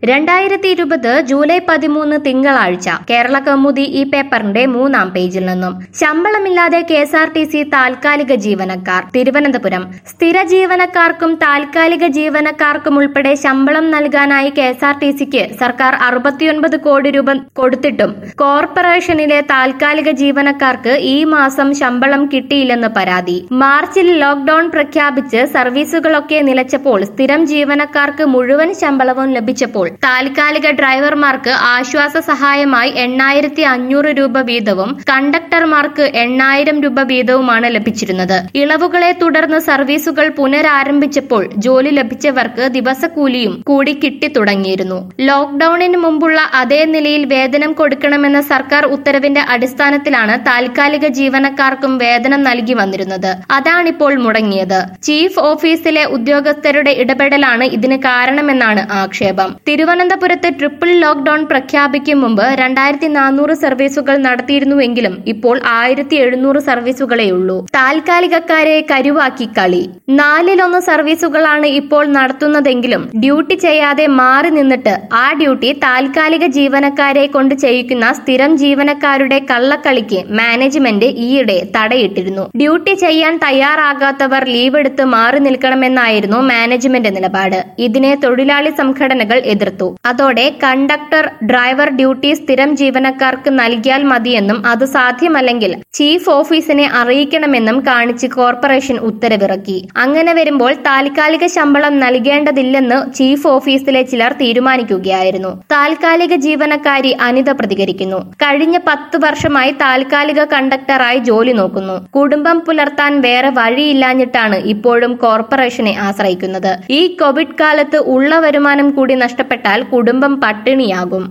രണ്ടായിരത്തി ഇരുപത് ജൂലൈ പതിമൂന്ന് തിങ്കളാഴ്ച കേരള കൗമുദി ഈ പേപ്പറിന്റെ മൂന്നാം പേജിൽ നിന്നും ശമ്പളമില്ലാതെ K S R T C താൽക്കാലിക ജീവനക്കാർ തിരുവനന്തപുരം സ്ഥിര ജീവനക്കാർക്കും താൽക്കാലിക ജീവനക്കാർക്കും ഉൾപ്പെടെ ശമ്പളം നൽകാനായി കെ എസ് ആർ ടി സിക്ക് സർക്കാർ അറുപത്തിയൊൻപത് കോടി രൂപ കൊടുത്തിട്ടും കോർപ്പറേഷനിലെ താൽക്കാലിക ജീവനക്കാർക്ക് ഈ മാസം ശമ്പളം കിട്ടിയില്ലെന്ന് പരാതി മാർച്ചിൽ ലോക്ഡൌൺ പ്രഖ്യാപിച്ച് സർവീസുകളൊക്കെ നിലച്ചപ്പോൾ സ്ഥിരം ജീവനക്കാർക്ക് മുഴുവൻ ശമ്പളവും ലഭിച്ചപ്പോൾ താൽക്കാലിക ഡ്രൈവർമാർക്ക് ആശ്വാസ സഹായമായി എണ്ണായിരത്തി അഞ്ഞൂറ് രൂപ വീതവും കണ്ടക്ടർമാർക്ക് എണ്ണായിരം രൂപ വീതവുമാണ് ലഭിച്ചിരുന്നത് ഇളവുകളെ തുടർന്ന് സർവീസുകൾ പുനരാരംഭിച്ചപ്പോൾ ജോലി ലഭിച്ചവർക്ക് ദിവസക്കൂലിയും കൂടി കിട്ടി തുടങ്ങിയിരുന്നു ലോക്ഡൌണിന് മുമ്പുള്ള അതേ നിലയിൽ വേതനം കൊടുക്കണമെന്ന സർക്കാർ ഉത്തരവിന്റെ അടിസ്ഥാനത്തിലാണ് താൽക്കാലിക ജീവനക്കാർക്കും വേതനം നൽകി വന്നിരുന്നത് അതാണിപ്പോൾ മുടങ്ങിയത് ചീഫ് ഓഫീസിലെ ഉദ്യോഗസ്ഥരുടെ ഇടപെടലാണ് ഇതിന് കാരണമെന്നാണ് ആക്ഷേപം തിരുവനന്തപുരത്ത് ട്രിപ്പിൾ ലോക്ഡൌൺ പ്രഖ്യാപിക്കും മുമ്പ് രണ്ടായിരത്തി നാനൂറ് സർവീസുകൾ നടത്തിയിരുന്നുവെങ്കിലും ഇപ്പോൾ ആയിരത്തി എഴുന്നൂറ് സർവീസുകളേ ഉള്ളൂ താൽക്കാലികക്കാരെ കരുവാക്കി കളി നാലിലൊന്ന് സർവീസുകളാണ് ഇപ്പോൾ നടത്തുന്നതെങ്കിലും ഡ്യൂട്ടി ചെയ്യാതെ മാറി നിന്നിട്ട് ആ ഡ്യൂട്ടി താൽക്കാലിക ജീവനക്കാരെ കൊണ്ട് ചെയ്യിക്കുന്ന സ്ഥിരം ജീവനക്കാരുടെ കള്ളക്കളിക്ക് മാനേജ്മെന്റ് ഈയിടെ തടയിട്ടിരുന്നു ഡ്യൂട്ടി ചെയ്യാൻ തയ്യാറാകാത്തവർ ലീവ് എടുത്ത് മാറി നിൽക്കണമെന്നായിരുന്നു മാനേജ്മെന്റ് നിലപാട് ഇതിനെ തൊഴിലാളി സംഘടനകൾ എതിർത്തു അതോടെ കണ്ടക്ടർ ഡ്രൈവർ ഡ്യൂട്ടി സ്ഥിരം ജീവനക്കാർക്ക് നൽകിയാൽ മതിയെന്നും അത് സാധ്യമല്ലെങ്കിൽ ചീഫ് ഓഫീസിനെ അറിയിക്കണമെന്നും കാണിച്ച് കോർപ്പറേഷൻ ഉത്തരവിറക്കി അങ്ങനെ വരുമ്പോൾ താൽക്കാലിക ശമ്പളം നൽകേണ്ടതില്ലെന്ന് ചീഫ് ഓഫീസിലെ ചിലർ തീരുമാനിക്കുകയായിരുന്നു താൽക്കാലിക ജീവനക്കാരി അനിത പ്രതികരിക്കുന്നു കഴിഞ്ഞ പത്ത് വർഷമായി താൽക്കാലിക കണ്ടക്ടറായി ജോലി നോക്കുന്നു കുടുംബം പുലർത്താൻ വേറെ വഴിയില്ലാഞ്ഞിട്ടാണ് ഇപ്പോഴും കോർപ്പറേഷനെ ആശ്രയിക്കുന്നത് ഈ കോവിഡ് കാലത്ത് ഉള്ള വരുമാനം കൂടി നഷ്ടപ്പെട്ടാൽ കുടുംബം പട്ടിണിയാകും